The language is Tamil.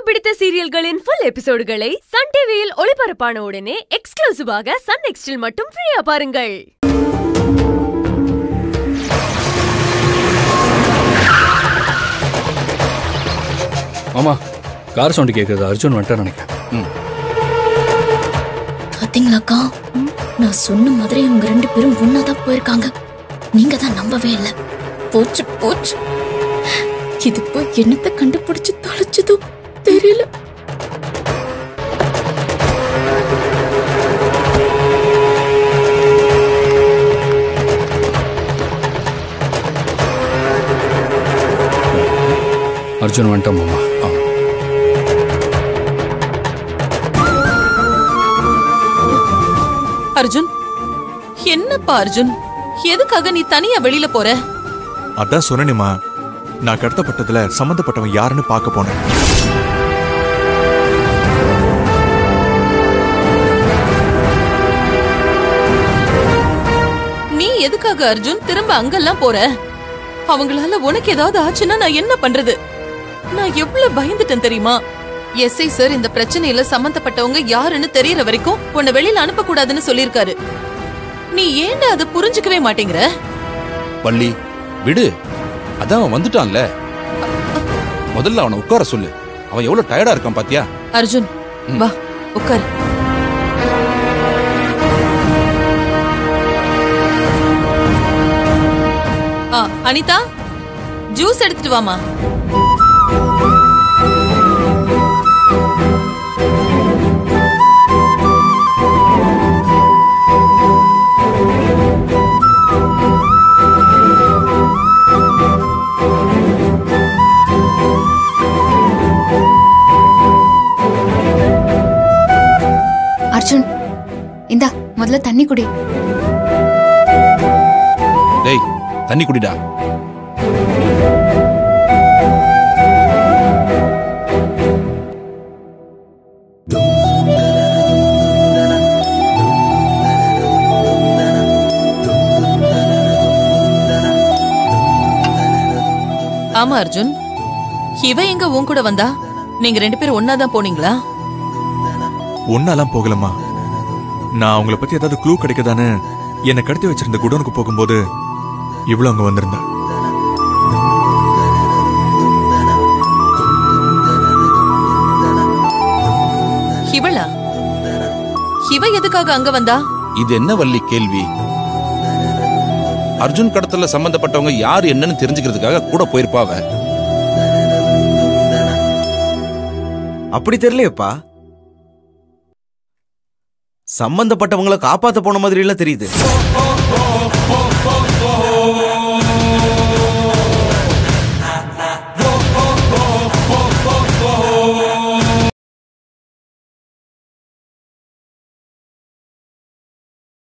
பிடித்த சீரியல்களின் ஃபுல் எபிசோடுகளை சன் டிவியில் ஒளிபரப்பான உடனே எக்ஸ்க்ளூசிவாக சன் நெக்ஸ்டில் மட்டும் ஃப்ரீயா பாருங்கள் மாமா கார் சவுண்டு கேட்குறது அர்ஜுன் வந்துட்டா நினைக்கிறேன் ம் பாத்தீங்களாக்கா நான் சொன்ன மாதிரி இவங்க ரெண்டு பேரும் ஒன்னாதான் போயிருக்காங்க நீங்க தான் நம்பவே இல்லை போச்சு போச்சு இது போய் என்னத்தை கண்டுபிடிச்சு தொலைச்சதோ தெரியல அர்ஜுன் வந்துட்டான் மாமா ஆ அர்ஜுன் என்னப்பா அர்ஜுன் எதுக்காக நீ தனியா வெளியில போற அதான் சொன்னேமா நான் கடத்தப்பட்டதுல சம்பந்தப்பட்டவன் யாருன்னு பார்க்க போனேன் நீ எதுக்காக அர்ஜுன் திரும்ப அங்கெல்லாம் போற அவங்களால உனக்கு ஏதாவது ஆச்சுன்னா நான் என்ன பண்றது நான் எவ்வளவு பயந்துட்டேன் தெரியுமா எஸ்ஐ சார் இந்த பிரச்சனையில சம்பந்தப்பட்டவங்க யாருன்னு தெரியற வரைக்கும் உன்னை வெளியில அனுப்ப கூடாதுன்னு சொல்லிருக்காரு நீ ஏன்டா அதை புரிஞ்சுக்கவே மாட்டேங்கிற வள்ளி விடு அதான் அவன் வந்துட்டான்ல முதல்ல அவனை உட்கார சொல்லு அவன் எவ்வளவு டயர்டா இருக்கான் பாத்தியா அர்ஜுன் வா உட்கார் ஆ, அனிதா ஜூஸ் எடுத்துட்டு வாமா அர்ஜுன் இந்தா முதல்ல தண்ணி குடி டேய் தண்ணி குடிடா ஆமா அர்ஜுன் இவ எங்க உன் கூட வந்தா நீங்க ரெண்டு பேரும் ஒன்னாதான் போனீங்களா ஒன்னாலாம் போகலம்மா நான் அவங்கள பத்தி ஏதாவது க்ளூ கிடைக்குதான்னு என்னை கடத்தி வச்சிருந்த குடோனுக்கு போகும்போது இவ்வளவு அங்க வந்திருந்தா இவளா இவ எதுக்காக அங்க வந்தா இது என்ன வள்ளி கேள்வி அர்ஜுன் கடத்தல சம்பந்தப்பட்டவங்க யார் என்னன்னு தெரிஞ்சுக்கிறதுக்காக கூட போயிருப்பாவ அப்படி தெரியலையப்பா சம்பந்தப்பட்டவங்கள காப்பாத்த போன மாதிரி எல்லாம் தெரியுது